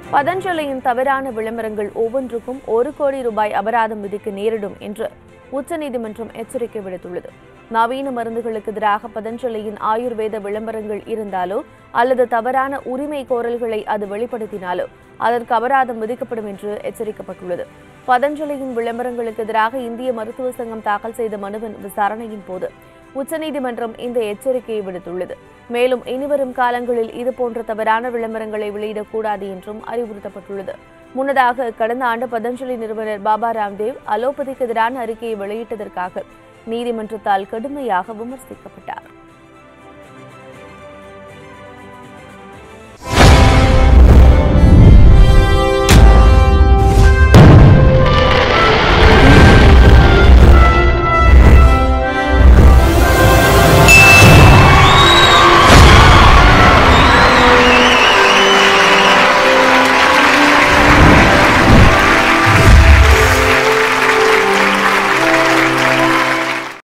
பதஞ்சலியின் தவறான விளம்பரங்கள் ஒவ்வொன்றுக்கும் ஒரு கோடி ரூபாய் அபராதம் விதிக்க நேரிடும் என்று உச்சநீதிமன்றம் எச்சரிக்கை விடுத்துள்ளது நவீன மருந்துகளுக்கு எதிராக பதஞ்சலியின் ஆயுர்வேத விளம்பரங்கள் இருந்தாலோ அல்லது தவறான உரிமை கோரல்களை அது வெளிப்படுத்தினாலோ அதற்கு அபராதம் விதிக்கப்படும் என்று எச்சரிக்கப்பட்டுள்ளது பதஞ்சலியின் விளம்பரங்களுக்கு எதிராக இந்திய மருத்துவ சங்கம் தாக்கல் செய்த மனுவின் விசாரணையின் போது உச்சநீதிமன்றம் இந்த எச்சரிக்கையை விடுத்துள்ளது மேலும் இனிவரும் காலங்களில் இதுபோன்ற தவறான விளம்பரங்களை வெளியிடக்கூடாது என்றும் அறிவுறுத்தப்பட்டுள்ளது முன்னதாக கடந்த ஆண்டு பதஞ்சலி நிறுவனர் பாபா ராம்தேவ் அலோபதிக்கு எதிரான அறிக்கையை வெளியிட்டதற்காக நீதிமன்றத்தால் கடுமையாக விமர்சிக்கப்பட்டார்